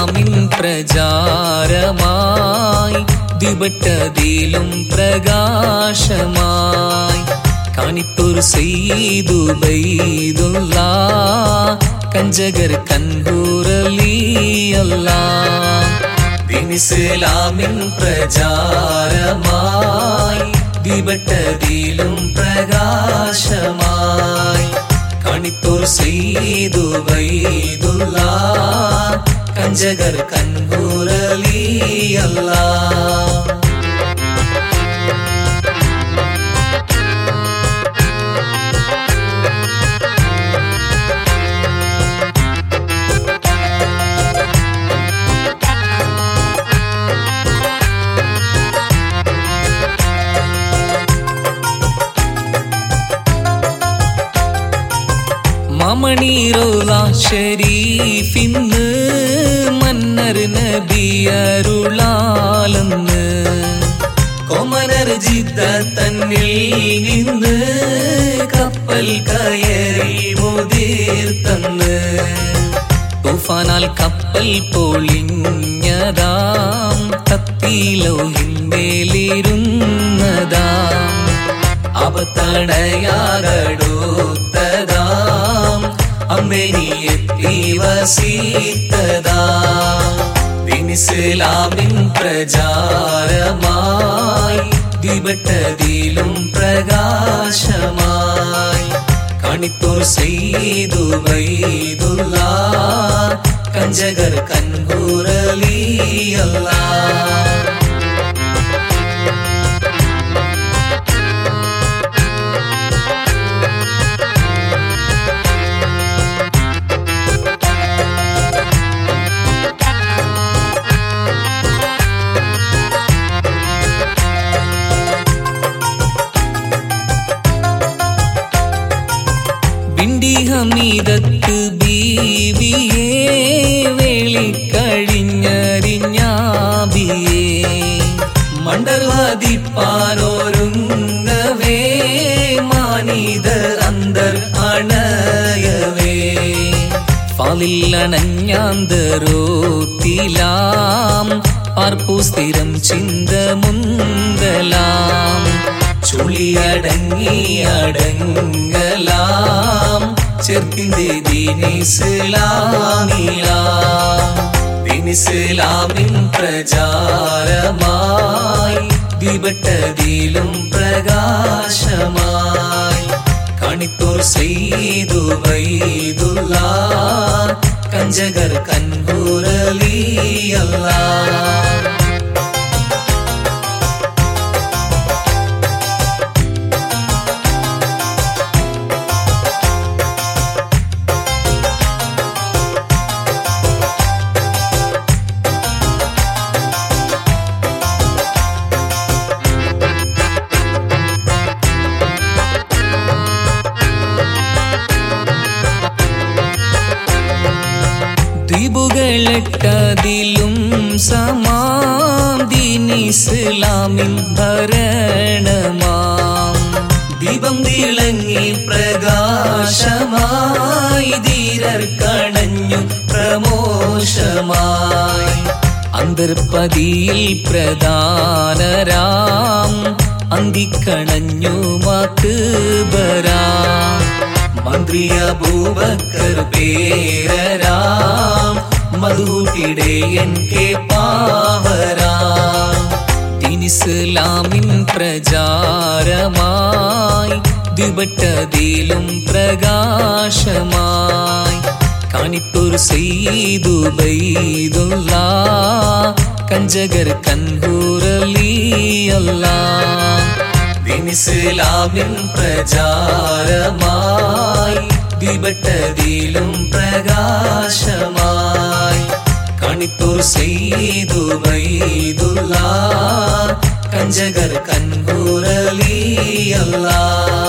ഇസ്ലാമിൻ പ്രചാരമായി ദിബട്ടതിലും പ്രകാശമായി കാണിപ്പൂർ സെയ്തു ബൈദുള്ള കഞ്ചകർ കൻപൂരലിയല്ല ഇസ്ലാമിൻ പ്രചാരമായി ദിബട്ടതിലും പ്രകാശമായി കണിത്തൂർ സെയ്തു വൈദുള്ള കഞ്ചകർ കൻപൂരലിയല്ല മമണീറോല ഷരീഫിന്ന് മന്നർ നബിയരുളാലെന്ന് കൊമനർ ജിദ്ദ തന്നിൽ നിന്ന് കപ്പൽ കയറി മുതിർത്തന്ന് തുഫാനാൽ കപ്പൽ പൊളിഞ്ഞതാം കത്തിലോഹിന്മേലിരുന്നതാം അവത്തടയാകടൂത്തതാം അമ്മനിയെത്തി വസീത്തതാം ഇസ്ലാമിൻ പ്രചാരമായി ദിബട്ടതിലും പ്രകാശമായി കണിത്തൂർ സെയ്തു വൈദുള്ള കഞ്ചകർ കൻപൂരലിയല്ല ബിണ്ടി ഹമീദത്ത് ബീവിയെ വേളിക്കഴിഞ്ഞറിഞ്ഞാബിയെ മണ്ടർവാദിപ്പാനോരുങ്ങവേ മാനീതർ അന്തർ അണയവേ ഫലില്ലണഞ്ഞാന്തരോത്തിലാം പാർപ്പു സ്ഥിരം ചിന്തമുന്തലാം ചുളിയടങ്ങി അടങ്ങലാം ചെർത്തിന്റെ ദീനിസ്ലാമിലാം ദീനിസ്ലാമിൻ പ്രചാരമായി ദിബട്ടതിലും പ്രകാശമായി കണിത്തൂർ സെയ്തു വൈദുള്ള കഞ്ചകർ കൻപൂരലിയല്ല ദ്വീപുകളെട്ടതിലും സമാം ദീനിസ്ലാമിൻ ഭരണമാം ദീപം തിളങ്ങി പ്രകാശമായി ധീരർ കണഞ്ഞു പ്രമോഷമായി അന്തർപതിയിൽ പ്രധാനരാം അന്തിക്കണഞ്ഞു മക്ബരാം മന്ത്രി അബൂബക്കർ പേരരാം മധുപിടയൻ കെ പാവരാം ഇസ്ലാമിൻ പ്രചാരമായി ദിബട്ടതിലും പ്രകാശമായി കാണിപ്പൂർ സെയ്തു ബൈദുള്ള കഞ്ചകർ കൻപൂരലിയല്ല ഇസ്ലാമിൻ പ്രചാരമായി ദിബട്ടതിലും പ്രകാശമായി കണിത്തൂർ സെയ്തു വൈദുള്ള കഞ്ചകർ കൻപൂരലിയല്ല